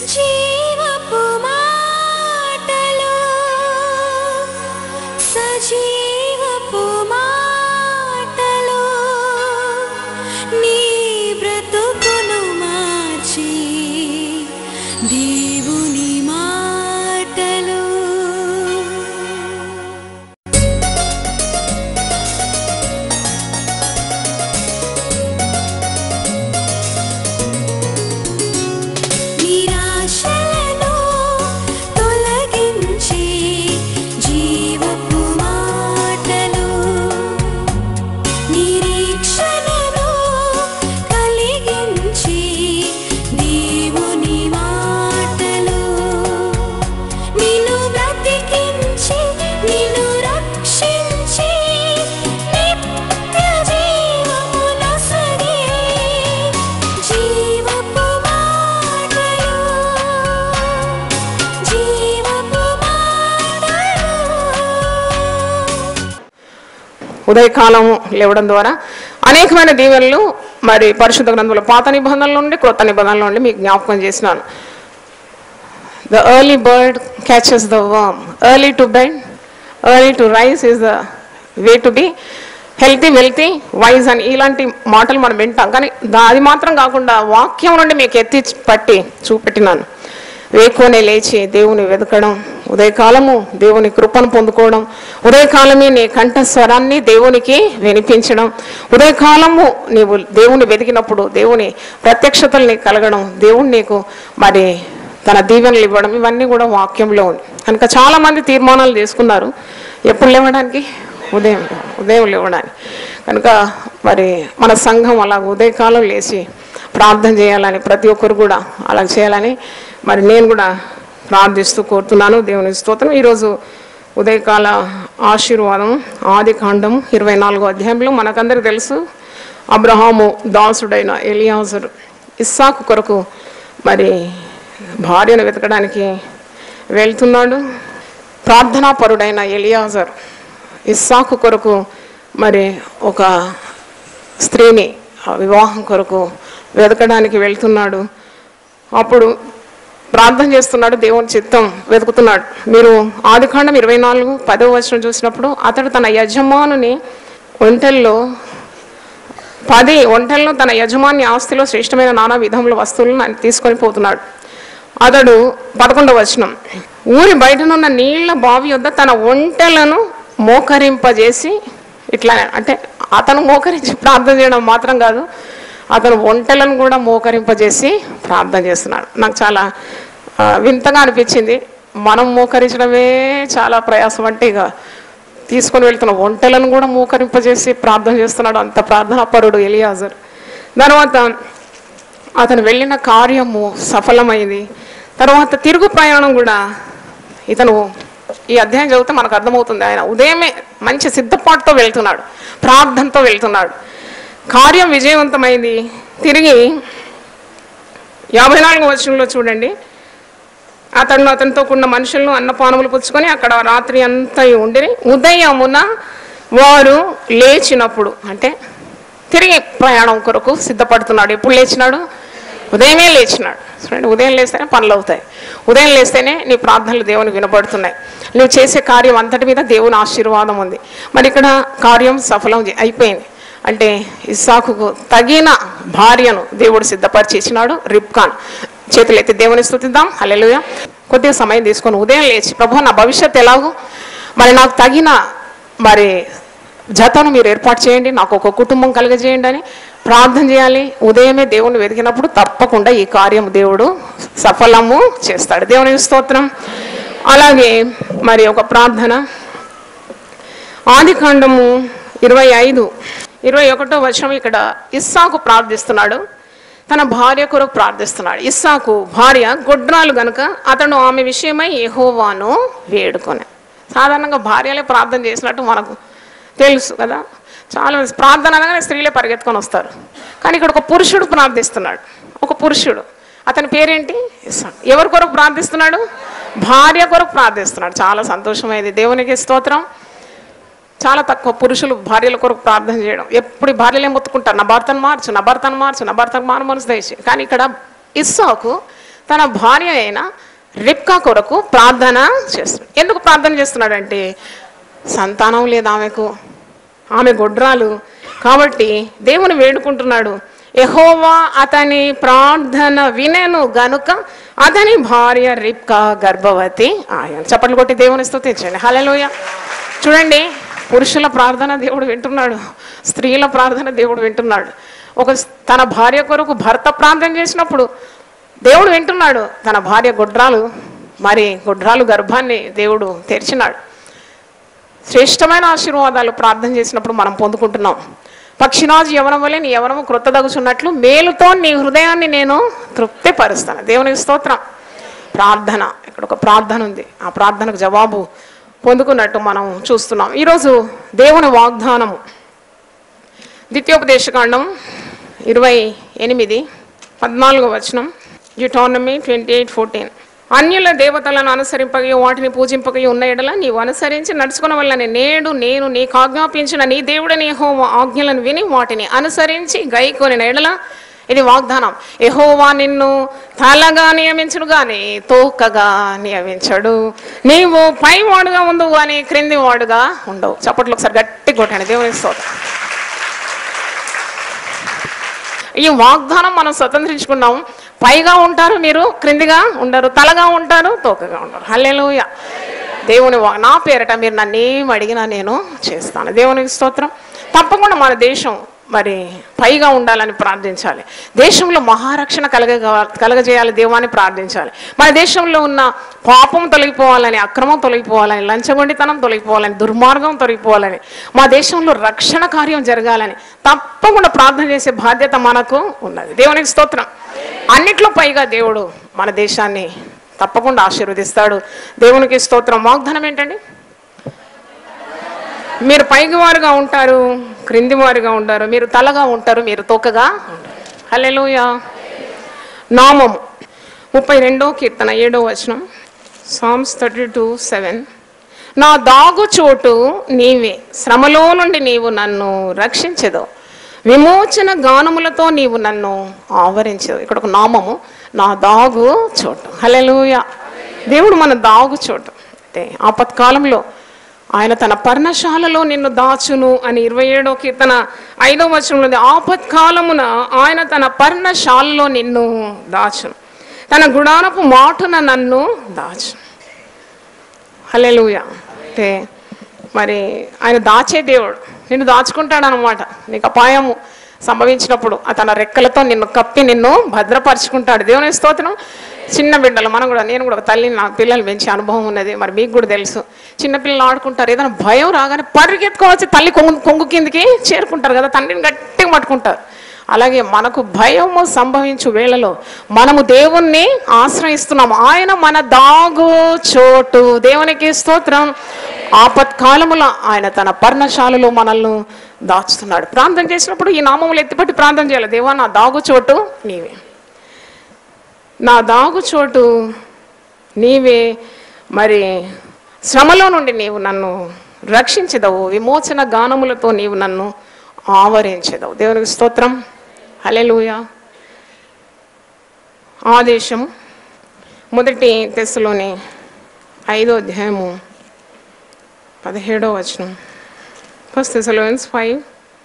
జీవపు మాటలు సజీవపు మాటలు నీ బ్రతుకును మార్చి దేవుని మాటలు నిరాశలను తొలగించి జీవపు మాటలు నిరీక్షణను కలిగించి దేవుని మాటలు నిన్ను బ్రతికించి నిన్ను రక్షించి నిత్య జీవమునొసగే జీవపు మాటలు జీవపు మాటలు ఉదయకాలం లేవడం ద్వారా అనేకమైన దీవెనలు మరి పరిశుద్ధ గ్రంథంలో పాత నిబంధనల నుండి క్రొత్త నిబంధనల నుండి మీకు జ్ఞాపకం చేసినాను the early bird catches the worm early to bed early to rise is the way to be healthy wealthy wise అని ఇలాంటి మాటలు మనం వింటాం కానీ దా- అది మాత్రం కాకుండా వాక్యం నుండి మీకు ఎత్తి పట్టి చూపెట్టినాను వేకువనే లేచి దేవుని వెతకడం ఉదయకాలము దేవుని కృపను పొందుకోవడం ఉదయకాలమే నీ కంఠ స్వరాన్ని దేవునికి వినిపించడం ఉదయకాలము నీవు దేవుని వెతికినప్పుడు దేవుని ప్రత్యక్షతలు నీకు కలగడం దేవుడు నీకు మరి తన దీవెనలు ఇవ్వడం ఇవన్నీ కూడా వాక్యంలో ఉంది కనుక చాలా మంది తీర్మానాలు చేసుకున్నారు ఎప్పుడు లేవడానికి ఉదయం ఉదయం లేవడానికి కనుక మరి మన సంఘం అలా ఉదయకాలం లేచి ప్రార్థన చేయాలని ప్రతి ఒక్కరు కూడా అలా చేయాలని మరి నేను కూడా ప్రార్థిస్తూ కోరుతున్నాను దేవుని స్తోత్రం ఈరోజు ఉదయకాల ఆశీర్వాదం ఆది కాండం ఇరవై నాలుగో అధ్యాయంలో మనకందరికి తెలుసు అబ్రహాము దాసుడైన ఎలియాజరు ఇస్సాకు కొరకు మరి భార్యను వెతకడానికి వెళ్తున్నాడు ప్రార్థనాపరుడైన ఎలియాజర్ ఇస్సాకు కొరకు మరి ఒక స్త్రీని ఆ వివాహం కొరకు వెతకడానికి వెళ్తున్నాడు అప్పుడు ప్రార్థన చేస్తున్నాడు దేవుని చిత్తం వెతుకుతున్నాడు మీరు ఆదికాండం ఇరవై నాలుగు పదవ వచనం చూసినప్పుడు అతడు తన యజమానుని ఒంటెల్లో పది ఒంటెల్లో తన యజమాని ఆస్తిలో శ్రేష్టమైన నానా విధముల వస్తువులను ఆయన తీసుకొని పోతున్నాడు అతడు పదకొండవ వచనం ఊరి బయటనున్న నీళ్ల బావి వద్ద తన ఒంటెలను మోకరింపజేసి ఇట్లా అంటే అతను మోకరించి ప్రార్థన చేయడం మాత్రం కాదు అతను ఒంటెలను కూడా మోకరింపజేసి ప్రార్థన చేస్తున్నాడు నాకు చాలా ఆ, వింతగా అనిపించింది మనం మోకరించడమే చాలా ప్రయాసం అంటే ఇక తీసుకొని వెళ్తున్న ఒంటెలను కూడా మోకరింపజేసి ప్రార్థన చేస్తున్నాడు అంత ప్రార్థనాపరుడు ఎలియాజర్ తర్వాత అతను వెళ్ళిన కార్యము సఫలమైంది తర్వాత తిరుగు ప్రయాణం కూడా ఇతను ఈ అధ్యాయం చదివితే మనకు అర్థమవుతుంది ఆయన ఉదయమే మంచి సిద్ధపాటుతో వెళ్తున్నాడు ప్రార్థనతో వెళ్తున్నాడు కార్యం విజయవంతమైంది తిరిగి యాభై నాలుగు వచనంలో చూడండి అతను అతనితో కూడిన మనుషులను అన్నపానములు పుచ్చుకొని అక్కడ రాత్రి అంతా ఉండి ఉదయమున వారు లేచినప్పుడు అంటే తిరిగి ప్రయాణం కొరకు సిద్ధపడుతున్నాడు ఎప్పుడు లేచినాడు ఉదయమే లేచినాడు చూడండి ఉదయం లేస్తేనే పనులు అవుతాయి ఉదయం లేస్తేనే నీ ప్రార్థనలు దేవునికి వినపడుతున్నాయి నువ్వు చేసే కార్యం అంతటి మీద దేవుని ఆశీర్వాదం ఉంది మరి ఇక్కడ కార్యం సఫలం చే- అయిపోయింది అంటే ఇస్సాకుకు తగిన భార్యను దేవుడు సిద్ధపరిచి ఇచ్చినాడు రిబ్కాన్ చేతులు ఎత్తి దేవుని స్థుతిద్దాం హల్లెలూయా కొద్దిగా సమయం తీసుకొని ఉదయం లేచి ప్రభు నా భవిష్యత్తు ఎలాగో మరి నాకు తగిన మరి జతను మీరు ఏర్పాటు చేయండి నాకు ఒక కుటుంబం కలుగజేయండి అని ప్రార్థన చేయాలి ఉదయమే దేవుని వెతికినప్పుడు తప్పకుండా ఈ కార్యం దేవుడు సఫలము చేస్తాడు దేవుని స్తోత్రం అలాగే మరి ఒక ప్రార్థన ఆది కాండము ఇరవై ఐదు ఇరవై ఒకటో వర్షం ఇక్కడ ఇస్సాకు ప్రార్థిస్తున్నాడు తన భార్య కొరకు ప్రార్థిస్తున్నాడు ఇస్సాకు భార్య గొడ్రాలు గనుక అతను ఆమె విషయమై యెహోవాను వేడుకొని సాధారణంగా భార్యలే ప్రార్థన చేసినట్టు మనకు తెలుసు కదా చాలా మంది ప్రార్థన అనగానే స్త్రీలే పరిగెత్తుకొని వస్తారు కానీ ఇక్కడ ఒక పురుషుడు ప్రార్థిస్తున్నాడు ఒక పురుషుడు అతని పేరేంటి ఇస్సాకు ఎవరి కొరకు ప్రార్థిస్తున్నాడు భార్య కొరకు ప్రార్థిస్తున్నాడు చాలా సంతోషమైంది దేవునికి స్తోత్రం చాలా తక్కువ పురుషులు భార్యల కొరకు ప్రార్థన చేయడం ఎప్పుడు ఈ భార్యలే మొత్తుకుంటారు నా భర్తను మార్చు నా భర్తను మార్చు నా భర్తను మారు మనసు దయచి కానీ ఇక్కడ ఇస్సాకు తన భార్య అయిన రిప్కా కొరకు ప్రార్థన చేస్తున్నాడు ఎందుకు ప్రార్థన చేస్తున్నాడంటే సంతానం లేదు ఆమెకు ఆమె గొడ్రాలు కాబట్టి దేవుని వేడుకుంటున్నాడు యెహోవా అతని ప్రార్థన వినెను గనుక అతని భార్య రిప్కా గర్భవతి ఆయన చప్పట్లు కొట్టి దేవుని స్తుతించండి హల్లెలూయా చూడండి పురుషుల ప్రార్థన దేవుడు వింటున్నాడు స్త్రీల ప్రార్థన దేవుడు వింటున్నాడు ఒక స్- తన భార్య కొరకు భర్త ప్రార్థన చేసినప్పుడు దేవుడు వింటున్నాడు తన భార్య గొడ్రాలు మరి గొడ్రాలు గర్భాన్ని దేవుడు తెరిచినాడు శ్రేష్టమైన ఆశీర్వాదాలు ప్రార్థన చేసినప్పుడు మనం పొందుకుంటున్నాం పక్షిరాజు యవనం వల్లే నీ యవనము క్రొత్తదగుచున్నట్లు మేలుతో నీ హృదయాన్ని నేను తృప్తిపరుస్తాను దేవునికి స్తోత్రం ప్రార్థన ఇక్కడ ఒక ప్రార్థన ఉంది ఆ ప్రార్థనకు జవాబు పొందుకున్నట్టు మనం చూస్తున్నాం ఈరోజు దేవుని వాగ్దానము ద్వితీయోపదేశకాండం ఇరవై ఎనిమిది పద్నాలుగో వచనం యుటానమీ ట్వంటీ ఎయిట్ ఫోర్టీన్ అన్యుల దేవతలను అనుసరింపగయో వాటిని పూజింపగయో ఉన్న ఎడల నీవు అనుసరించి నడుచుకున్న వల్లనే నేడు నేను నీకు ఆజ్ఞాపించిన నీ దేవుడని యెహోవా ఆజ్ఞలను విని వాటిని అనుసరించి గైకొని ఎడల ఇది వాగ్దానం యెహోవా నిన్ను తలగా నియమించుడు గాని తోకగా నియమించడు నీవు పైవాడుగా ఉండవు కానీ క్రింది వాడుగా ఉండవు చప్పట్లు ఒకసారి గట్టి కొట్టండి దేవుని స్తోత్రం ఈ వాగ్దానం మనం స్వతంత్రించుకున్నాం పైగా ఉంటారు మీరు క్రిందిగా ఉండరు తలగా ఉంటారు తోకగా ఉంటారు హల్లెలూయ దేవుని వా- నా పేరట మీరు నన్ను ఏం అడిగినా నేను చేస్తాను దేవునికి స్తోత్రం తప్పకుండా మన దేశం మరి పైగా ఉండాలని ప్రార్థించాలి దేశంలో మహారక్షణ కలగ కలగజేయాలి దేవాన్ని ప్రార్థించాలి మన దేశంలో ఉన్న పాపం తొలగిపోవాలని అక్రమం తొలగిపోవాలని లంచగొండితనం తొలగిపోవాలని దుర్మార్గం తొలగిపోవాలని మా దేశంలో రక్షణ కార్యం జరగాలని తప్పకుండా ప్రార్థన చేసే బాధ్యత మనకు ఉన్నది దేవునికి స్తోత్రం అన్నిట్లో పైగా దేవుడు మన దేశాన్ని తప్పకుండా ఆశీర్వదిస్తాడు దేవునికి స్తోత్రం వాగ్దానం ఏంటండి మీరు పైకి వారుగా ఉంటారు క్రింది వారుగా ఉంటారు మీరు తలగా ఉంటారు మీరు తోకగా ఉంటారు హల్లెలూయా నామము ముప్పై రెండో కీర్తన ఏడో వచనం సామ్స్ థర్టీ టూ సెవెన్ నా దాగు చోటు నీవే శ్రమలో నుండి నీవు నన్ను రక్షించదు విమోచన గానములతో నీవు నన్ను ఆవరించదు ఇక్కడ ఒక నామము నా దాగు చోటు హల్లెలూయా దేవుడు మన దాగు చోటు అంటే ఆపత్కాలంలో ఆయన తన పర్ణశాలలో నిన్ను దాచును అని ఇరవై ఏడో కీర్తన ఐదో వచనంలో ఉంది. ఆపత్కాలమున ఆయన తన పర్ణశాలలో నిన్ను దాచును తన గుడారపు మాటున నన్ను దాచును హల్లెలూయ అంటే మరి ఆయన దాచే దేవుడు నిన్ను దాచుకుంటాడు అనమాట నీకు అపాయము సంభవించినప్పుడు ఆ తన రెక్కలతో నిన్ను కప్పి నిన్ను భద్రపరుచుకుంటాడు దేవుని స్తోత్రం చిన్న బిడ్డలు మనం కూడా నేను కూడా ఒక తల్లిని నా పిల్లలు పెంచే అనుభవం ఉన్నది మరి మీకు కూడా తెలుసు చిన్న పిల్లలు ఆడుకుంటారు ఏదైనా భయం రాగానే పరిగెత్తుకోవచ్చు తల్లి కొంగు కొంగు కిందికి చేరుకుంటారు కదా తండ్రిని గట్టిగా పట్టుకుంటారు అలాగే మనకు భయము సంభవించు వేళలో మనము దేవుణ్ణి ఆశ్రయిస్తున్నాము ఆయన మన దాగు చోటు దేవునికి స్తోత్రం ఆపత్కాలముల ఆయన తన పర్ణశాలలో మనల్ని దాచుతున్నాడు ప్రార్థన చేసినప్పుడు ఈ నామములు ఎత్తిపట్టి ప్రార్థన చేయాలి దేవా నా దాగు చోటు నీవే నా దాగు చోటు నీవే మరి శ్రమలో నుండి నీవు నన్ను రక్షించదవు విమోచన గానములతో నీవు నన్ను ఆవరించదవు దేవునికి స్తోత్రం హల్లెలూయా ఆదేశం మొదటి తెస్సులోని ఐదో అధ్యాయము పదిహేడో వచనం ఫస్ట్ తెసలోన్స్ ఫైవ్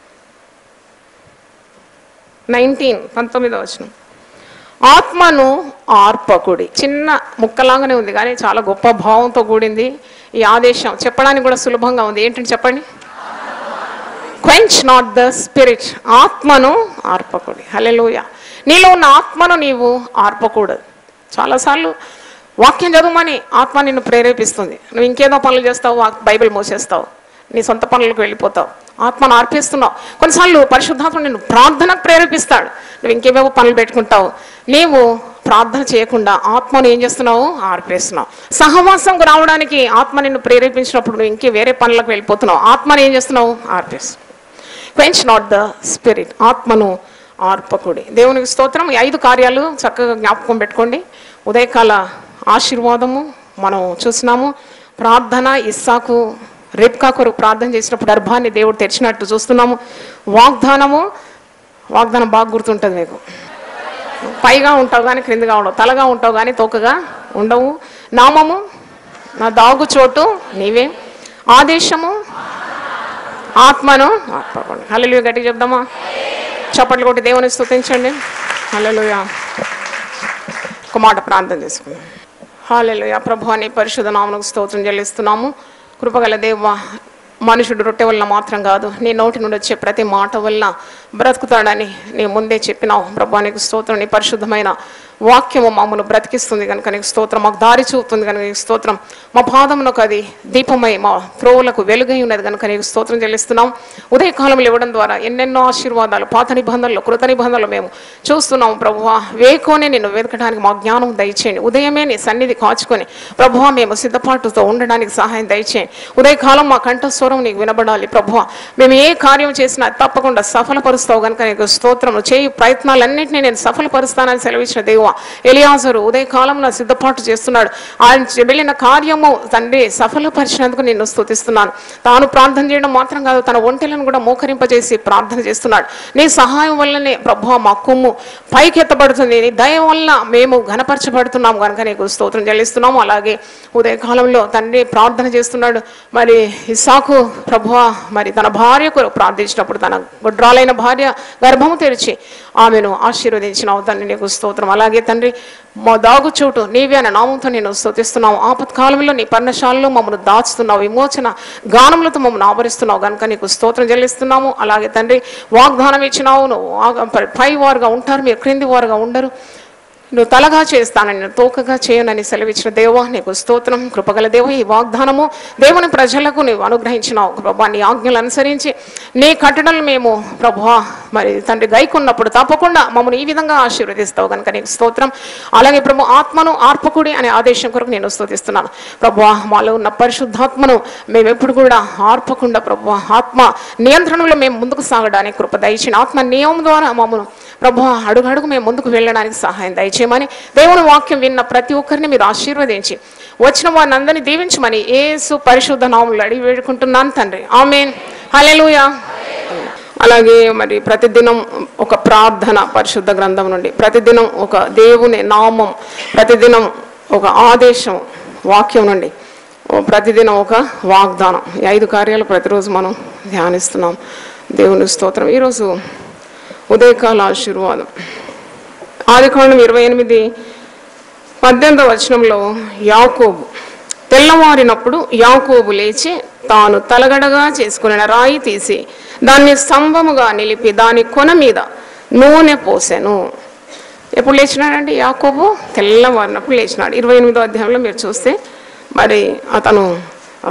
నైన్టీన్ పంతొమ్మిదో వచనం ఆత్మను ఆర్పకుడి చిన్న ముక్కలాగానే ఉంది కానీ చాలా గొప్ప భావంతో కూడింది ఈ ఆదేశం చెప్పడానికి కూడా సులభంగా ఉంది ఏంటంటే చెప్పండి క్వెంచ్ నాట్ ద స్పిరిట్ ఆత్మను ఆర్పకుడి హల్లెలూయా నీలో ఉన్న ఆత్మను నీవు ఆర్పకూడదు చాలాసార్లు వాక్యం చదవమని ఆత్మ నిన్ను ప్రేరేపిస్తుంది నువ్వు ఇంకేదో పనులు చేస్తావు వా- బైబిల్ మోసేస్తావు నీ సొంత పనులకు వెళ్ళిపోతావు ఆత్మను ఆర్పిస్తున్నావు కొన్నిసార్లు పరిశుద్ధాత్మ నిన్ను ప్రార్థనకు ప్రేరేపిస్తాడు నువ్వు ఇంకేవేవో పనులు పెట్టుకుంటావు నీవు ప్రార్థన చేయకుండా ఆత్మను ఏం చేస్తున్నావు ఆర్పేస్తున్నావు సహవాసంకు రావడానికి ఆత్మ నిన్ను ప్రేరేపించినప్పుడు నువ్వు ఇంకే వేరే పనులకు వెళ్ళిపోతున్నావు ఆత్మను ఏం చేస్తున్నావు ఆర్పేస్తున్నావు క్వెంచ్ నాట్ ద స్పిరిట్ ఆత్మను ఆర్పకుడి దేవునికి స్తోత్రం ఈ ఐదు కార్యాలు చక్కగా జ్ఞాపకం పెట్టుకోండి ఉదయకాల ఆశీర్వాదము మనం చూసినాము ప్రార్థన ఇస్సాకు రేప్కా కొరకు ప్రార్థన చేసినప్పుడు గర్భాన్ని దేవుడు తెరిచినట్టు చూస్తున్నాము వాగ్దానము వాగ్దానం బాగా గుర్తుంటుంది మీకు పైగా ఉంటావు కానీ క్రిందిగా ఉండవు తలగా ఉంటావు కానీ తోకగా ఉండవు నామము నా దాగు చోటు నీవే ఆదేశము ఆత్మను ఆత్మకోండి హల్లెలూయా గట్టి చెప్దామా చప్పట్లు కొట్టి దేవుని స్తుతించండి హల్లెలూయా ఒక మాట ప్రార్థన చేసుకుందాం హాలెలుయ ప్రభు అని పరిశుధ నామనకు స్తోత్రం చెల్లిస్తున్నాము కృపగల దేవ మనుషుడు రొట్టె వల్ల మాత్రం కాదు నీ నోటి నుండి వచ్చే ప్రతి మాట వల్ల బ్రతుకుతాడని నీ ముందే చెప్పినావు ప్రభు నీకు స్తోత్రం నీ పరిశుద్ధమైన వాక్యము మమ్మల్ని బ్రతికిస్తుంది కనుక నీకు స్తోత్రం మాకు దారి చూపుతుంది కనుక నీకు స్తోత్రం మా పాదమునకు అది దీపమై మా త్రోవులకు వెలుగై ఉన్నది కనుక నీకు స్తోత్రం చెల్లిస్తున్నాం ఉదయకాలంలో ఇవ్వడం ద్వారా ఎన్నెన్నో ఆశీర్వాదాలు పాత నిబంధనలు కృత నిబంధనలు మేము చూస్తున్నాం ప్రభువా వేకోనే నిన్ను వెతకడానికి మా జ్ఞానం దయచేయండి ఉదయమే నీ సన్నిధి కాచుకొని ప్రభువా మేము సిద్ధపాటుతో ఉండడానికి సహాయం దయచేయండి ఉదయకాలం మా కంఠస్వరం నీకు వినబడాలి ప్రభువా మేము ఏ కార్యం చేసినా తప్పకుండా సఫలపరుస్తావు కనుక నీకు స్తోత్రం చేయి ప్రయత్నాలన్నింటినీ నేను సఫలపరుస్తానని సెలవిచ్చిన దేవా ఎలియాజరు ఉదయకాలంలో సిద్ధపాటు చేస్తున్నాడు ఆయన చే- వెళ్ళిన కార్యము తండ్రి సఫలపరిచినందుకు నిన్ను స్తుతిస్తున్నాను తాను ప్రార్థన చేయడం మాత్రం కాదు తన ఒంటెలను కూడా మోకరింపజేసి ప్రార్థన చేస్తున్నాడు నీ సహాయం వల్లనే ప్రభు మా కొమ్ము పైకెత్తబడుతుంది నీ దయ వల్ల మేము ఘనపరచబడుతున్నాం కనుక నీకు స్తోత్రం చెల్లిస్తున్నాము అలాగే ఉదయకాలంలో తండ్రి ప్రార్థన చేస్తున్నాడు మరి ఇసాకు ప్రభు మరి తన భార్య కొరకు ప్రార్థించినప్పుడు తన గుడ్రాలైన భార్య గర్భము తెరిచి ఆమెను ఆశీర్వదించినావు తండ్రి నీకు స్తోత్రం అలాగే తండ్రి మా దాగు చోటు నీవే అనే నామంతో నేను స్తుతిస్తున్నావు ఆపత్కాలంలో నీ పర్ణశాలలో మమ్మల్ని దాచుతున్నావు విమోచన గానములతో మమ్మల్ని ఆవరిస్తున్నావు కనుక నీకు స్తోత్రం చెల్లిస్తున్నాము అలాగే తండ్రి వాగ్దానం ఇచ్చినావు నువ్వు ఆగ- పై వారుగా ఉంటారు మీరు క్రింది వారుగా ఉండరు నువ్వు తలగా చేస్తానని నేను తోకగా చేయనని సెలవిచ్చిన దేవా నీకు స్తోత్రం కృపగల దేవ ఈ వాగ్దానము దేవుని ప్రజలకు నీవు అనుగ్రహించినావు ప్రభా నీ ఆజ్ఞలు అనుసరించి నీ కట్టడలు మేము ప్రభా మరి తండ్రి గైకున్నప్పుడు తప్పకుండా మమ్మల్ని ఈ విధంగా ఆశీర్వదిస్తావు కనుక నీకు స్తోత్రం అలాగే ప్రభు ఆత్మను ఆర్పకుడి అనే ఆదేశం కొరకు నేను స్తుతిస్తున్నాను ప్రభు మాలో ఉన్న పరిశుద్ధాత్మను మేము ఎప్పుడు కూడా ఆర్పకుండా ప్రభు ఆత్మ నియంత్రణలో మేము ముందుకు సాగడానికి కృప దయచిన ఆత్మ నియమం ద్వారా మమ్మల్ని ప్రభు అడుగడుగు మేము ముందుకు వెళ్ళడానికి సహాయం దయచేయమని దేవుని వాక్యం విన్న ప్రతి ఒక్కరిని మీరు ఆశీర్వదించి వచ్చిన వారిని అందరినీ దీవించమని ఏసు పరిశుద్ధ నాములు అడిగి వేడుకుంటున్నాను తండ్రి ఆమెన్ హల్లెలూయా అలాగే మరి ప్రతిదినం ఒక ప్రార్థన పరిశుద్ధ గ్రంథం నుండి ప్రతిదినం ఒక దేవుని నామం ప్రతిదినం ఒక ఆదేశం వాక్యం నుండి ఓ ప్రతిదినం ఒక వాగ్దానం ఈ ఐదు కార్యాలు ప్రతిరోజు మనం ధ్యానిస్తున్నాం దేవుని స్తోత్రం ఈరోజు ఉదయకాల ఆశీర్వాదం ఆదికాండం ఇరవై ఎనిమిది పద్దెనిమిదవ వచనంలో యాకోబు తెల్లవారినప్పుడు యాకోబు లేచి తాను తలగడగా చేసుకున్న రాయి తీసి దాన్ని స్తంభముగా నిలిపి దాని కొన మీద నూనె పోసెను ఎప్పుడు లేచినాడంటే యాకోబు తెల్లవారినప్పుడు లేచినాడు ఇరవై ఎనిమిదో అధ్యాయంలో మీరు చూస్తే మరి అతను ఆ,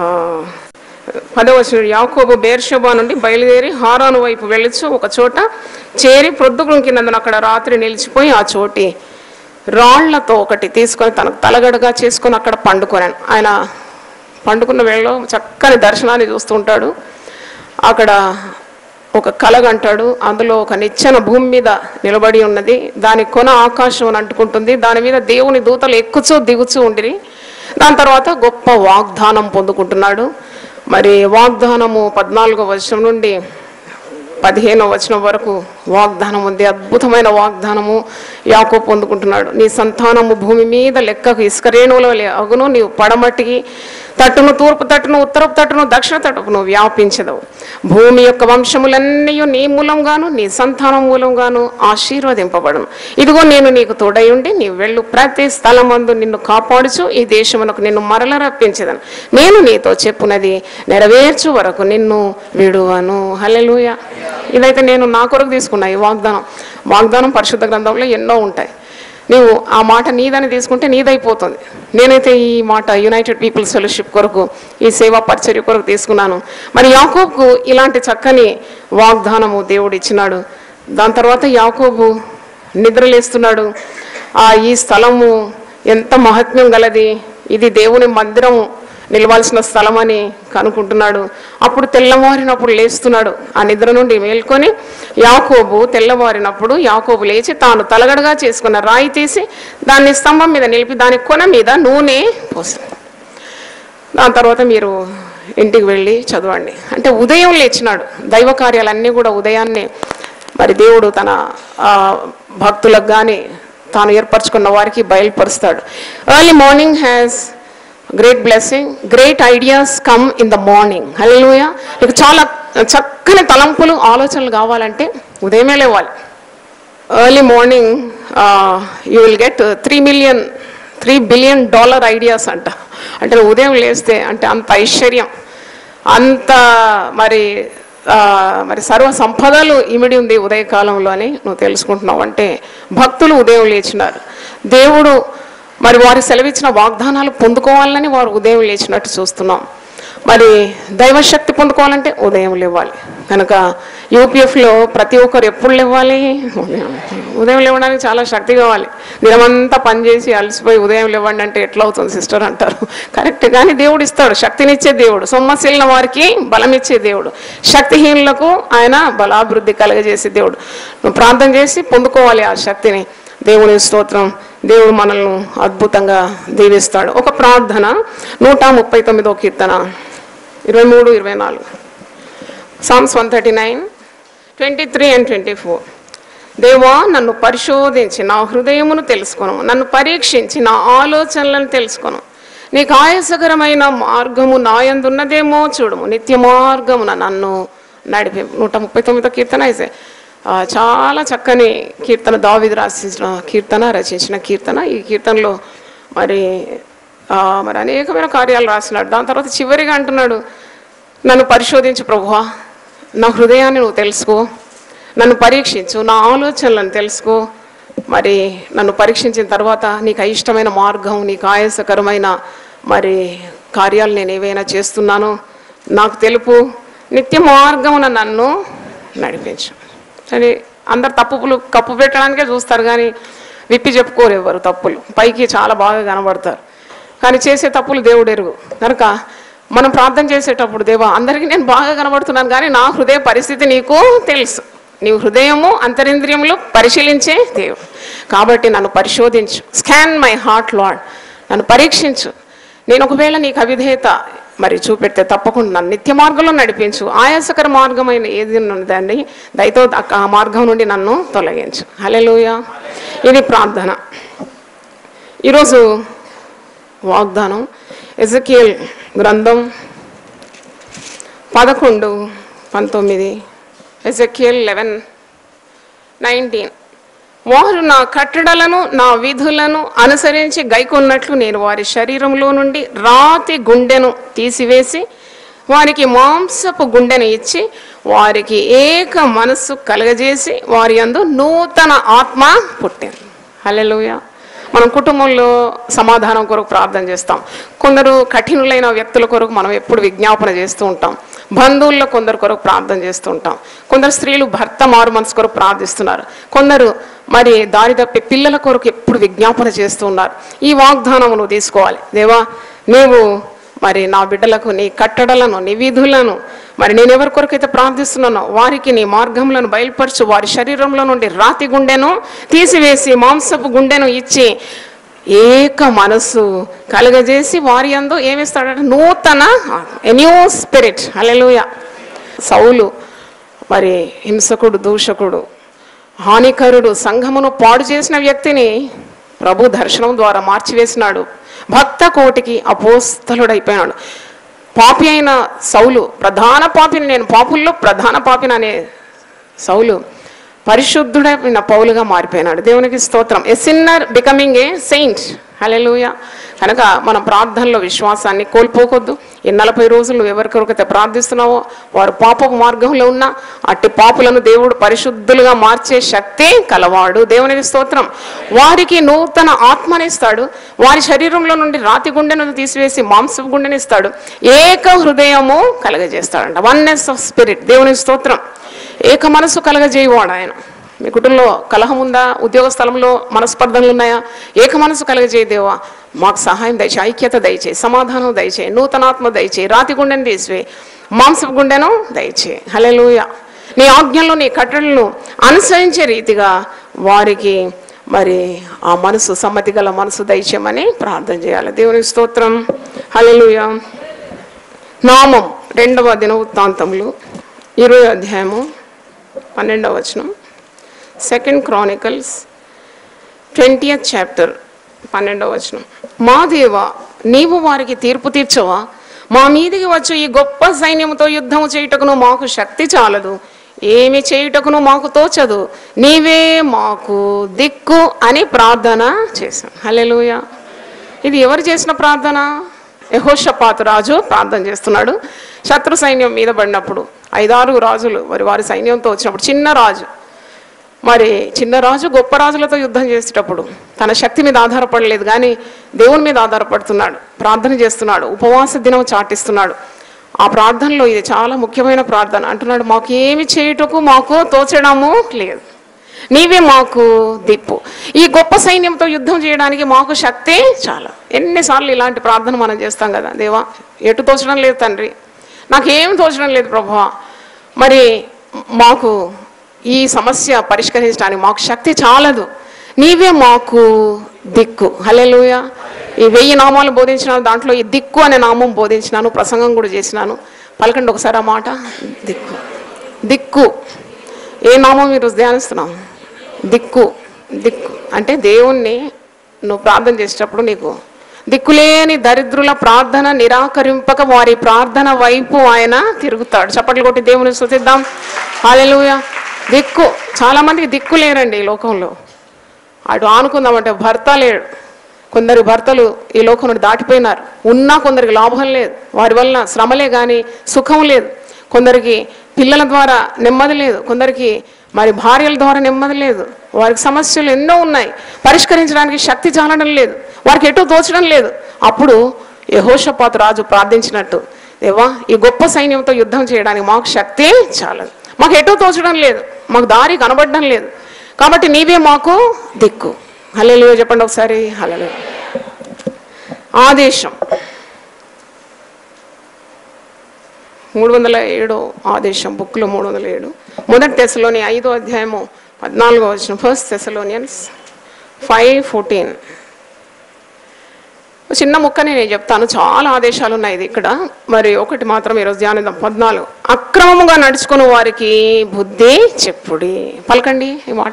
పదవచనం యాకోబు బేర్షబా నుండి బయలుదేరి హారాను వైపు వెళ్ళచ్చు ఒక చోట చేరి ప్రొద్దుగుంకినందున అక్కడ రాత్రి నిలిచిపోయి ఆ చోటి రాళ్లతో ఒకటి తీసుకొని తనకు తలగడగా చేసుకొని అక్కడ పండుకొనాను ఆయన పండుకున్న వేళలో చక్కని దర్శనాన్ని చూస్తూ ఉంటాడు అక్కడ ఒక కలగంటాడు అందులో ఒక నిచ్చెన భూమి మీద నిలబడి ఉన్నది దాని కొన ఆకాశం అని అంటుకుంటుంది దాని మీద దేవుని దూతలు ఎక్కుచూ దిగుచూ ఉండిరి దాని తర్వాత గొప్ప వాగ్దానం పొందుకుంటున్నాడు మరి వాగ్దానము పద్నాలుగో వర్షం నుండి పదిహేనో వచనం వరకు వాగ్దానం ఉంది అద్భుతమైన వాగ్దానము యాకో పొందుకుంటున్నాడు నీ సంతానము భూమి మీద లెక్కకు ఇసుకరేణువులో లే అగును నీవు పడమటికి తట్టును తూర్పు తట్టును ఉత్తరపు తట్టును దక్షిణ తట్టును వ్యాపించదవు భూమి యొక్క వంశములన్నీ నీ మూలంగాను నీ సంతానం మూలంగాను ఆశీర్వదింపబడును ఇదిగో నేను నీకు తోడయుండి నీ వెళ్ళు ప్రతి స్థలమందు నిన్ను కాపాడుచు ఈ దేశమునకు నిన్ను మరల రప్పించదను నేను నీతో చెప్పునది నెరవేర్చు వరకు నిన్ను విడువను హల్లెలూయా ఇదైతే నేను నా కొరకు తీసుకున్నా ఈ వాగ్దానం వాగ్దానం పరిశుద్ధ గ్రంథంలో ఎన్నో ఉంటాయి నీవు ఆ మాట నీదని తీసుకుంటే నీదైపోతుంది నేనైతే ఈ మాట యునైటెడ్ పీపుల్స్ ఫెలోషిప్ కొరకు ఈ సేవా పరిచర్య కొరకు తీసుకున్నాను మరి యాకోబుకు ఇలాంటి చక్కని వాగ్దానము దేవుడు ఇచ్చినాడు దాని తర్వాత యాకోబు నిద్రలేస్తున్నాడు ఆ ఈ స్థలము ఎంత మహత్యం గలది ఇది దేవుని మందిరం నిలవాల్సిన స్థలం అని కనుక్కుంటున్నాడు అప్పుడు తెల్లవారినప్పుడు లేస్తున్నాడు ఆ నిద్ర నుండి మేల్కొని యాకోబు తెల్లవారినప్పుడు యాకోబు లేచి తాను తలగడగా చేసుకున్న రాయి తీసి దాన్ని స్తంభం మీద నిలిపి దాని కొన మీద నూనె పోసాడు దాని తర్వాత మీరు ఇంటికి వెళ్ళి చదవండి అంటే ఉదయం లేచినాడు దైవ కార్యాలన్నీ కూడా ఉదయాన్నే మరి దేవుడు తన ఆ, భక్తులకు కానీ తాను ఏర్పరచుకున్న వారికి బయలుపరుస్తాడు early morning has great blessing great ideas come in the morning హలోయ నీకు చాలా చక్కని తలంపులు ఆలోచనలు కావాలంటే ఉదయమే లేవాలి early morning you will get three million three billion dollar ideas అంట అంటే నువ్వు ఉదయం లేస్తే అంటే అంత ఐశ్వర్యం అంత మరి ఆ, మరి సర్వ సంపదలు ఇమిడి ఉంది ఉదయకాలంలో అని నువ్వు తెలుసుకుంటున్నావు అంటే భక్తులు ఉదయం లేచినారు దేవుడు మరి వారు సెలవిచ్చిన వాగ్దానాలు పొందుకోవాలని వారు ఉదయం లేచినట్టు చూస్తున్నాం మరి దైవశక్తి పొందుకోవాలంటే ఉదయం లేవాలి కనుక యూపీఎఫ్లో ప్రతి ఒక్కరు ఎప్పుడు లేవాలి ఉదయం ఉదయం లేవడానికి చాలా శక్తి కావాలి దినమంతా పనిచేసి అలసిపోయి ఉదయం లేవండి అంటే ఎట్లా అవుతుంది సిస్టర్ అంటారు కరెక్ట్ కానీ దేవుడు ఇస్తాడు శక్తినిచ్చే దేవుడు సొమ్మశీలిన వారికి బలం ఇచ్చే దేవుడు శక్తిహీనులకు ఆయన బలాభివృద్ధి కలగజేసే దేవుడు నువ్వు ప్రార్థన చేసి పొందుకోవాలి ఆ శక్తిని దేవుని స్తోత్రం దేవుడు మనల్ని అద్భుతంగా దీవిస్తాడు ఒక ప్రార్థన నూట ముప్పై తొమ్మిదో కీర్తన ఇరవై మూడు ఇరవై నాలుగు Psalms one thirty nine twenty three and twenty four దేవా నన్ను పరిశోధించి నా హృదయమును తెలుసుకొను నన్ను పరీక్షించి నా ఆలోచనలను తెలుసుకొను నీకు ఆయాసకరమైన మార్గము నాయందున్నదేమో చూడము నిత్య మార్గమున నన్ను నడిపి నూట ముప్పై తొమ్మిదో కీర్తన అయితే ఆ, చాలా చక్కని కీర్తన దావిది రాసిన కీర్తన రచించిన కీర్తన ఈ కీర్తనలో మరి ఆ, మరి అనేకమైన కార్యాలు రాసినాడు దాని తర్వాత చివరిగా అంటున్నాడు నన్ను పరిశోధించు ప్రభువా నా హృదయాన్ని నువ్వు తెలుసుకో నన్ను పరీక్షించు నా ఆలోచనలను తెలుసుకో మరి నన్ను పరీక్షించిన తర్వాత నీకు అయిష్టమైన మార్గం నీకు ఆయాసకరమైన మరి కార్యాలు నేను ఏవైనా చేస్తున్నానో నాకు తెలుపు నిత్య మార్గమున నన్ను నడిపించు అని అందరు తప్పులు కప్పు పెట్టడానికే చూస్తారు కానీ విప్పి చెప్పుకోరు ఎవరు తప్పులు పైకి చాలా బాగా కనబడతారు కానీ చేసే తప్పులు దేవుడు ఎరుగు కనుక మనం ప్రార్థన చేసేటప్పుడు దేవా అందరికీ నేను బాగా కనబడుతున్నాను కానీ నా హృదయ పరిస్థితి నీకు తెలుసు నీవు హృదయము అంతరింద్రియములు పరిశీలించే దేవుడు కాబట్టి నన్ను పరిశోధించు స్కాన్ మై హార్ట్ లాడ్ నన్ను పరీక్షించు నేను ఒకవేళ నీకు అవిధేయత మరి చూపెడితే తప్పకుండా నన్ను నిత్య మార్గంలో నడిపించు ఆయాసకర మార్గమైన ఏది ఉన్నదండి దయతో ఆ మార్గం నుండి నన్ను తొలగించు హలెలూయ ఇది ప్రార్థన ఈరోజు వాగ్దానం ఎజకియల్ గ్రంథం పదకొండు పంతొమ్మిది ఎజకియల్ లెవెన్ నైన్టీన్ వారు నా కట్టడలను నా విధులను అనుసరించి గైకొన్నట్లు నేను వారి శరీరంలో నుండి రాతి గుండెను తీసివేసి వారికి మాంసపు గుండెను ఇచ్చి వారికి ఏక మనస్సు కలగజేసి వారి యందు నూతన ఆత్మ పుట్టింది హల్లెలూయా మనం కుటుంబంలో సమాధానం కొరకు ప్రార్థన చేస్తాం కొందరు కఠినులైన వ్యక్తుల కొరకు మనం ఎప్పుడు విజ్ఞాపన చేస్తూ ఉంటాం బంధువుల్లో కొందరు కొరకు ప్రార్థన చేస్తూ ఉంటాం కొందరు స్త్రీలు భర్త మారు మనసు కొరకు ప్రార్థిస్తున్నారు కొందరు మరి దారి తప్పి పిల్లల కొరకు ఎప్పుడు విజ్ఞాపన చేస్తూ ఉన్నారు ఈ వాగ్దానం నువ్వు తీసుకోవాలి దేవా నీవు మరి నా బిడ్డలకు నీ కట్టడలను నీ విధులను మరి నేను ఎవరి కొరకైతే ప్రార్థిస్తున్నానో వారికి నీ మార్గములను బయలుపరచు వారి శరీరంలో నుండి రాతి గుండెను తీసివేసి మాంసపు గుండెను ఇచ్చి ఏక మనసు కలుగజేసి వారి అందు ఏమిస్తాడంటే నూతన న్యూ స్పిరిట్ అలెలుయ సౌలు మరి హింసకుడు దూషకుడు హానికరుడు సంఘమును పాడు చేసిన వ్యక్తిని ప్రభు దర్శనం ద్వారా మార్చివేసినాడు భక్త కోటికి అపోస్తలుడైపోయాడు పాపి అయిన సౌలు ప్రధాన పాపిని నేను పాపుల్లో ప్రధాన పాపిని అనే సౌలు పరిశుద్ధుడైన పౌలుగా మారిపోయినాడు దేవునికి స్తోత్రం a sinner becoming a saint హలెలూయ కనుక మన ప్రార్థనలో విశ్వాసాన్ని కోల్పోకొద్దు ఈ నలభై రోజులు ఎవరికొరకైతే ప్రార్థిస్తున్నావో వారు పాపపు మార్గంలో ఉన్న అట్టి పాపులను దేవుడు పరిశుద్ధులుగా మార్చే శక్తి కలవాడు దేవునికి స్తోత్రం వారికి నూతన ఆత్మనిస్తాడు వారి శరీరంలో నుండి రాతి గుండెను తీసివేసి మాంసపు గుండెనిస్తాడు ఏక హృదయము కలగజేస్తాడంట వన్నెస్ ఆఫ్ స్పిరిట్ దేవునికి స్తోత్రం ఏక మనసు కలగజేయవాడు ఆయన మీ కుటుంబంలో కలహం ఉందా ఉద్యోగ స్థలంలో మనస్పర్ధలు ఉన్నాయా ఏక మనసు కలగజేయ దేవా మాకు సహాయం దయచే ఐక్యత దయచే సమాధానం దయచే నూతనాత్మ దయచే రాతి గుండెను తీసివే మాంసపు గుండెను దయచే హలెలూయ నీ ఆజ్ఞల్లో నీ కట్టడలను అనుసరించే రీతిగా వారికి మరి ఆ మనసు సమ్మతి గల మనసు దయచేయమని ప్రార్థన చేయాలి దేవుని స్తోత్రం హలెలూయ నామం రెండవ దిన వృత్తాంతములు ఇరవై అధ్యాయము పన్నెండవ వచనం సెకండ్ క్రానికల్స్ ట్వంటీయత్ చాప్టర్ పన్నెండవ వచనం మా దేవ నీవు వారికి తీర్పు తీర్చవా మా మీదికి వచ్చి ఈ గొప్ప సైన్యముతో యుద్ధము చేయుటకును మాకు శక్తి చాలదు ఏమి చేయుటకును మాకు తోచదు నీవే మాకు దిక్కు అని ప్రార్థన చేశాం హల్లెలూయ ఇది ఎవరు చేసిన ప్రార్థన యహోషపాతు రాజు ప్రార్థన చేస్తున్నాడు శత్రు సైన్యం మీద పడినప్పుడు ఐదారు రాజులు మరి వారి సైన్యంతో వచ్చినప్పుడు చిన్న రాజు మరి చిన్న రాజు గొప్ప రాజులతో యుద్ధం చేసేటప్పుడు తన శక్తి మీద ఆధారపడలేదు కానీ దేవుని మీద ఆధారపడుతున్నాడు ప్రార్థన చేస్తున్నాడు ఉపవాస దినం చాటిస్తున్నాడు ఆ ప్రార్థనలో ఇది చాలా ముఖ్యమైన ప్రార్థన అంటున్నాడు మాకు ఏమి చేయుటకు మాకు తోచడము లేదు నీవే మాకు దిప్పు ఈ గొప్ప సైన్యంతో యుద్ధం చేయడానికి మాకు శక్తి చాలా ఎన్నిసార్లు ఇలాంటి ప్రార్థన మనం చేస్తాం కదా దేవా ఎటు తోచడం లేదు తండ్రి నాకేం తోచడం లేదు ప్రభువా మరి మాకు ఈ సమస్య పరిష్కరించడానికి మాకు శక్తి చాలదు నీవే మాకు దిక్కు హల్లెలూయ ఈ వెయ్యి నామాలు బోధించినాను దాంట్లో ఈ దిక్కు అనే నామం బోధించినాను ప్రసంగం కూడా చేసినాను పలకండి ఒకసారి ఆ మాట దిక్కు దిక్కు ఏ నామం ఈరోజు ధ్యానిస్తున్నాం దిక్కు దిక్కు అంటే దేవుణ్ణి నువ్వు ప్రార్థన చేసేటప్పుడు నీకు దిక్కులేని దరిద్రుల ప్రార్థన నిరాకరింపక వారి ప్రార్థన వైపు ఆయన తిరుగుతాడు చప్పట్లు కొట్టి దేవుని స్తుతిద్దాం హాలెలూయ దిక్కు చాలా మందికి దిక్కు లేరండి ఈ లోకంలో అటు ఆనుకుందామంటే భర్త లేడు కొందరు భర్తలు ఈ లోకం నుండి దాటిపోయినారు ఉన్నా కొందరికి లాభం లేదు వారి వల్ల శ్రమలే కానీ సుఖం లేదు కొందరికి పిల్లల ద్వారా నెమ్మది లేదు కొందరికి మరి భార్యల ద్వారా నెమ్మది లేదు వారికి సమస్యలు ఎన్నో ఉన్నాయి పరిష్కరించడానికి శక్తి చాలడం లేదు వారికి ఎటూ తోచడం లేదు అప్పుడు యహోషపాతు రాజు ప్రార్థించినట్టు దేవా ఈ గొప్ప సైన్యంతో యుద్ధం చేయడానికి మాకు శక్తి చాలదు మాకు ఎటూ తోచడం లేదు మాకు దారి కనబడడం లేదు కాబట్టి నీవే మాకు దిక్కు హల్లెలూయా చెప్పండి ఒకసారి హల్లెలూయా ఆదేశం మూడు వందల ఏడు ఆదేశం బుక్లో మూడు వందల ఏడు మొదటి తెశలోని ఐదో అధ్యాయము పద్నాలుగో వచ్చిన ఫస్ట్ తెశలోనియన్స్ ఫైవ్ ఫోర్టీన్ చిన్న ముక్కని నేను చెప్తాను చాలా ఆదేశాలు ఉన్నాయి ఇది ఇక్కడ మరి ఒకటి మాత్రం ఈరోజు ధ్యానిద్దాం పద్నాలుగు అక్రమముగా నడుచుకుని వారికి బుద్ధి చెప్పుడి పలకండి ఈ మాట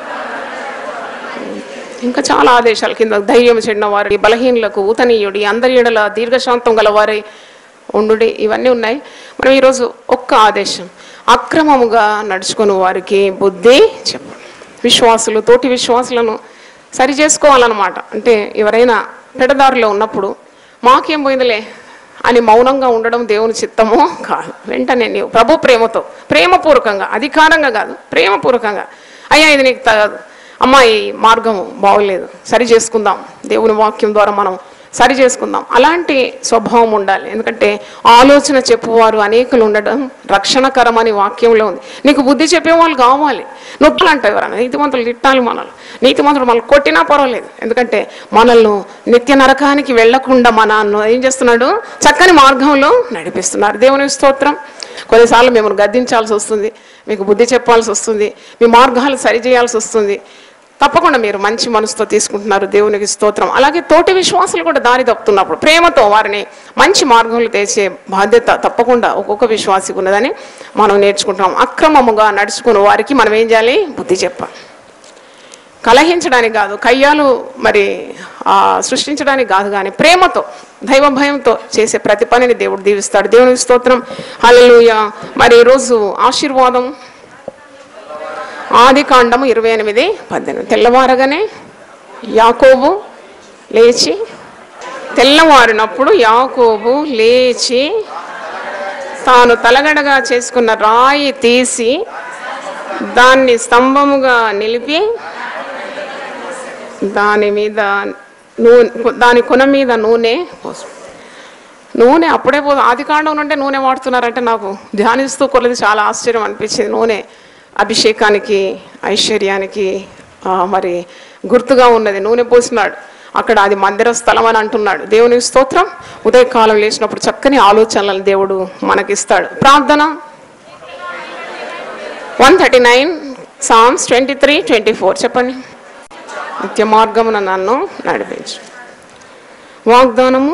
ఇంకా చాలా ఆదేశాలు కింద ధైర్యం చెడిన వారి బలహీనులకు ఊతనీయుడి అందరి ఎడల దీర్ఘశాంతం గలవారి ఉండుడి ఇవన్నీ ఉన్నాయి మనం ఈరోజు ఒక్క ఆదేశం అక్రమముగా నడుచుకుని వారికి బుద్ధి చెప్పు విశ్వాసులు తోటి విశ్వాసులను సరి చేసుకోవాలన్నమాట అంటే ఎవరైనా పెడదారిలో ఉన్నప్పుడు మాకేం పోయిందిలే అని మౌనంగా ఉండడం దేవుని చిత్తమో కాదు వెంటనే నీవు ప్రభు ప్రేమతో ప్రేమపూర్వకంగా అధికారంగా కాదు ప్రేమపూర్వకంగా అయ్యా ఇది నీకు తగదు అమ్మా ఈ మార్గం బాగోలేదు సరి చేసుకుందాం దేవుని వాక్యం ద్వారా మనం సరి చేసుకుందాం అలాంటి స్వభావం ఉండాలి ఎందుకంటే ఆలోచన చెప్పువారు అనేకులు ఉండడం రక్షణకరం అని వాక్యంలో ఉంది నీకు బుద్ధి చెప్పేవాళ్ళు కావాలి నొప్పులు అంటే ఎవరైనా నీతిమంతులు తిట్టాలి మనల్ని నీతిమంతులు మనల్ని కొట్టినా పర్వాలేదు ఎందుకంటే మనల్ని నిత్య నరకానికి వెళ్లకుండా మనల్ని ఏం చేస్తున్నాడు చక్కని మార్గంలో నడిపిస్తున్నారు దేవుని స్తోత్రం కొన్నిసార్లు మిమ్మల్ని గద్దించాల్సి వస్తుంది మీకు బుద్ధి చెప్పాల్సి వస్తుంది మీ మార్గాలు సరిచేయాల్సి వస్తుంది తప్పకుండా మీరు మంచి మనసుతో తీసుకుంటున్నారు దేవునికి స్తోత్రం అలాగే తోటి విశ్వాసులు కూడా దారి తప్పుతున్నప్పుడు ప్రేమతో వారిని మంచి మార్గంలో తెచ్చే బాధ్యత తప్పకుండా ఒక్కొక్క విశ్వాసికి ఉన్నదని మనం నేర్చుకుంటున్నాం అక్రమముగా నడుచుకున్న వారికి మనం ఏం చేయాలి బుద్ధి చెప్పాలి కలహించడానికి కాదు కయ్యాలు మరి ఆ, సృష్టించడానికి కాదు కానీ ప్రేమతో దైవ భయంతో చేసే ప్రతి పనిని దేవుడు దీవిస్తాడు దేవునికి స్తోత్రం హల్లెలూయా మరి ఈరోజు ఆశీర్వాదం ఆది కాండము ఇరవై ఎనిమిది పద్దెనిమిది తెల్లవారగానే యాకోబు లేచి తెల్లవారినప్పుడు యాకోబు లేచి తాను తలగడగా చేసుకున్న రాయి తీసి దాన్ని స్తంభముగా నిలిపి దాని మీద నూనె దాని కొన మీద నూనె పోసు నూనె అప్పుడే పో ఆది కాండం నుండే నూనె వాడుతున్నారంటే నాకు ధ్యానిస్తూ కొలది చాలా ఆశ్చర్యం అనిపించింది నూనె అభిషేకానికి ఐశ్వర్యానికి ఆ, మరి గుర్తుగా ఉన్నది నూనె పోసినాడు అక్కడ అది మందిర స్థలం అని అంటున్నాడు దేవుని స్తోత్రం ఉదయకాలం లేచినప్పుడు చక్కని ఆలోచనలను దేవుడు మనకిస్తాడు ప్రార్థన one thirty nine Psalms twenty three twenty four చెప్పండి నిత్య మార్గమున నన్ను నడిపించు వాగ్దానము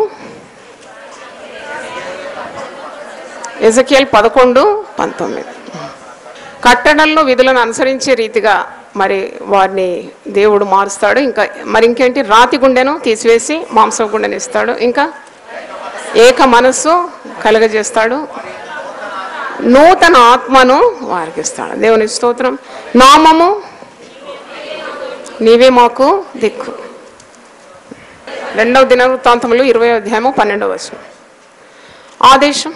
ఎజకియల్ పదకొండు పంతొమ్మిది కట్టడల్లో విధులను అనుసరించే రీతిగా మరి వారిని దేవుడు మారుస్తాడు ఇంకా మరి ఇంకేంటి రాతి గుండెను తీసివేసి మాంసం గుండెని ఇస్తాడు ఇంకా ఏక మనస్సు కలుగజేస్తాడు నూతన ఆత్మను వారికి ఇస్తాడు దేవుని స్తోత్రం నామము నీవే మాకు దిక్కు రెండవ దినవృత్తాంతములు ఇరవై అధ్యాయము పన్నెండవ వచనం ఆదేశం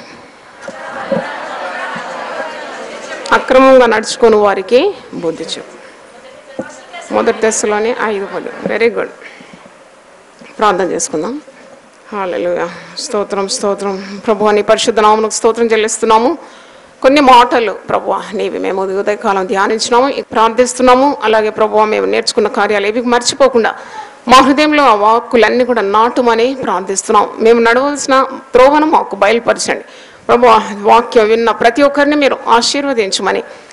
అక్రమంగా నడుచుకుని వారికి బుద్ధి చెప్పు మొదటి దశలోనే ఐదు పది వెరీ గుడ్ ప్రార్థన చేసుకుందాం హాలెలుయా స్తోత్రం స్తోత్రం ప్రభు నీ పరిశుద్ధ నామమునకు స్తోత్రం చెల్లిస్తున్నాము కొన్ని మాటలు ప్రభు నీవి మేము ఉదయకాలం ధ్యానించినాము ప్రార్థిస్తున్నాము అలాగే ప్రభు మేము నేర్చుకున్న కార్యాలు ఏవి మర్చిపోకుండా మా హృదయంలో ఆ వాక్కులన్నీ కూడా నాటుమని ప్రార్థిస్తున్నాం మేము నడవలసిన త్రోవను మాకు బయలుపరచండి ప్రభు వాక్యం విన్న ప్రతి ఒక్కరిని మీరు ఆశీర్వదించమని